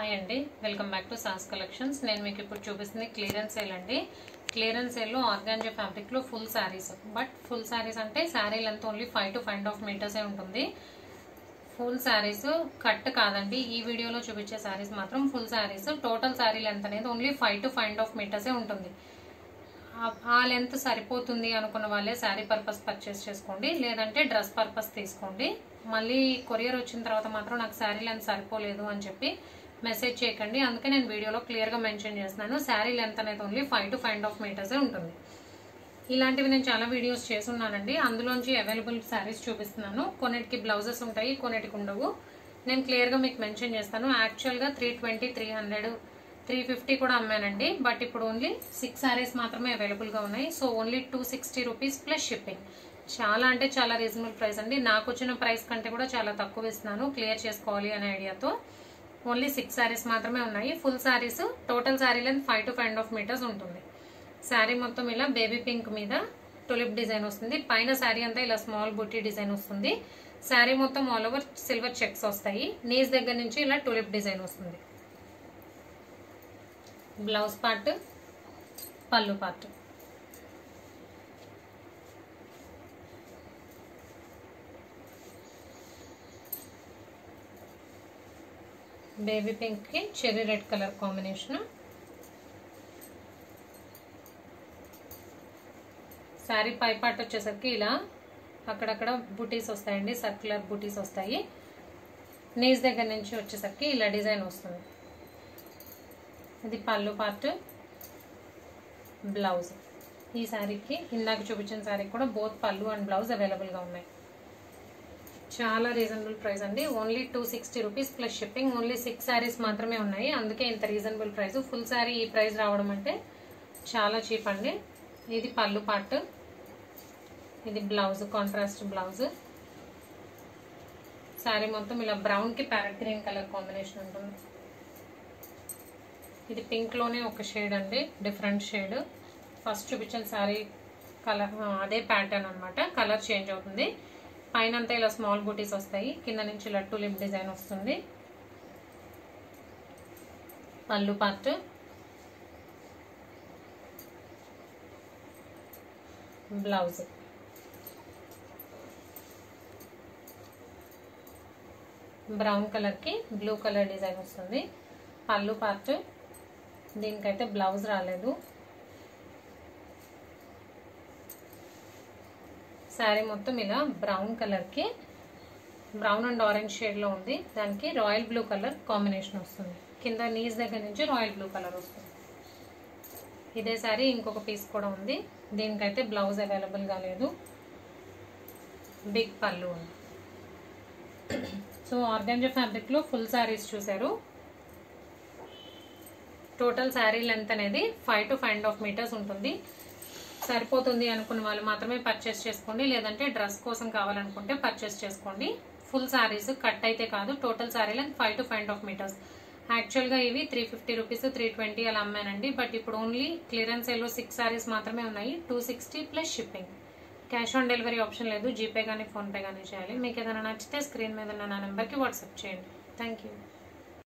hi అండి welcome back to sass collections నేను మీకు ఇప్పుడు చూపిస్తుంది క్లియరెన్స్ సేల్ అండి క్లియరెన్స్ సేల్లో ఆర్గాంజా ఫ్యాబ్రిక్లో full saris but full saris అంటే sari length only five to five and half మీటర్సే ఉంటుంది ఫుల్ శారీస్ కట్ కాదండి ఈ వీడియోలో చూపించే శారీస్ మాత్రం full saris total sari length అనేది only five to five and half మీటర్సే ఉంటుంది ఆ- ఆ లెంత్ సరిపోతుంది అనుకున్న వాళ్ళే శారీ పర్పస్ పర్చేస్ చేసుకోండి లేదంటే డ్రెస్ పర్పస్ తీసుకోండి మళ్ళీ కొరియర్ వచ్చిన తర్వాత మాత్రం నాకు శారీ లెంత్ సరిపోలేదు అని చెప్పి మెసేజ్ చేయకండి అందుకే నేను వీడియోలో క్లియర్గా మెన్షన్ చేస్తున్నాను శారీ లెంత్ అనేది only five to five and half మీటర్సే ఉంటుంది ఇలాంటివి నేను చాలా వీడియోస్ చేస్తున్నానండి అందులోంచి అవైలబుల్ శారీస్ చూపిస్తున్నాను కొన్నిటికి బ్లౌజెస్ ఉంటాయి కొన్నిటికి ఉండవు నేను క్లియర్గా మీకు మెన్షన్ చేస్తాను యాక్చువల్గా three twenty three hundred three fifty కూడా అమ్మానండి బట్ ఇప్పుడు ఓన్లీ సిక్స్ శారీస్ మాత్రమే అవైలబుల్గా ఉన్నాయి so only two sixty rupees plus shipping చాలా అంటే చాలా రీజనబుల్ ప్రైస్ అండి నాకు వచ్చిన ప్రైస్ కంటే కూడా చాలా తక్కువ ఇస్తున్నాను క్లియర్ చేసుకోవాలి అనే ఐడియాతో ఓన్లీ సిక్స్ శారీస్ మాత్రమే ఉన్నాయి full saris total sari length five to five and half metres ఉంటుంది శారీ మొత్తం ఇలా బేబీ పింక్ మీద టులిప్ డిజైన్ వస్తుంది పైన శారీ అంతా ఇలా స్మాల్ బుట్టి డిజైన్ వస్తుంది శారీ మొత్తం ఆల్ ఓవర్ సిల్వర్ చెక్స్ వస్తాయి నీస్ దగ్గర నుంచి ఇలా టులిప్ డిజైన్ వస్తుంది blouse part pallu part baby పింక్కి cherry red colour combination sari పై పార్ట్ వచ్చేసరికి ఇలా అక్కడక్కడ బుటీస్ వస్తాయండి సర్క్యులర్ బుటీస్ వస్తాయి నీస్ దగ్గర నుంచి వచ్చేసరికి ఇలా డిజైన్ వస్తుంది ఇది పళ్ళు పార్ట్ బ్లౌజ్ ఈ శారీకి ఇందాక చూపించిన శారీ కూడా బోత్ పళ్ళు అండ్ బ్లౌజ్ అవైలబుల్గా ఉన్నాయి చాలా రీజనబుల్ ప్రైస్ అండి only two sixty rupees plus shipping only six saris మాత్రమే ఉన్నాయి అందుకే ఇంత రీజనబుల్ ప్రైస్ ఫుల్ శారీ ఈ ప్రైస్ రావడం అంటే చాలా చీప్ అండి ఇది పళ్ళు పార్ట్ ఇది బ్లౌజ్ కాంట్రాస్ట్ బ్లౌజ్ శారీ మొత్తం ఇలా బ్రౌన్కి ప్యారెట్ గ్రీన్ కలర్ కాంబినేషన్ ఉంటుంది ఇది పింక్లోనే ఒక షేడ్ అండి డిఫరెంట్ షేడ్ ఫస్ట్ చూపించిన శారీ కలర్ అదే ప్యాటర్న్ అనమాట కలర్ చేంజ్ అవుతుంది పైన అంతా ఇలా స్మాల్ బూటీస్ వస్తాయి కింద నుంచి ఇలా టూలిప్ డిజైన్ వస్తుంది పళ్ళు పార్ట్ బ్లౌజ్ బ్రౌన్ కలర్కి బ్లూ కలర్ డిజైన్ వస్తుంది పళ్ళు పార్ట్ దీనికైతే బ్లౌజ్ రాలేదు శారీ మొత్తం ఇలా బ్రౌన్ కలర్కి బ్రౌన్ అండ్ ఆరెంజ్ షేడ్లో ఉంది దానికి రాయల్ బ్లూ కలర్ కాంబినేషన్ వస్తుంది కింద నీస్ దగ్గర నుంచి రాయల్ బ్లూ కలర్ వస్తుంది ఇదే శారీ ఇంకొక పీస్ కూడా ఉంది దీనికైతే బ్లౌజ్ అవైలబుల్గా లేదు బిగ్ పళ్ళు ఉంది సో ఆర్గాంజా ఫ్యాబ్రిక్లో ఫుల్ శారీస్ చూసారు టోటల్ శారీ లెంత్ అనేది five to five and half metres ఉంటుంది సరిపోతుంది అనుకున్న వాళ్ళు మాత్రమే పర్చేస్ చేసుకోండి లేదంటే డ్రెస్ కోసం కావాలనుకుంటే పర్చేస్ చేసుకోండి ఫుల్ శారీస్ కట్ అయితే కాదు total sari length five to five and half metres యాక్చువల్గా ఇవి three fifty rupees three twenty అలా అమ్మానండి బట్ ఇప్పుడు ఓన్లీ క్లియరెన్స్ సేల్లో సిక్స్ శారీస్ మాత్రమే ఉన్నాయి two sixty plus shipping cash on delivery option లేదు జీపే కానీ ఫోన్పే కానీ చేయాలి మీకు ఏదైనా నచ్చితే స్క్రీన్ మీద ఉన్న నా నెంబర్కి వాట్సాప్ చేయండి థ్యాంక్ యూ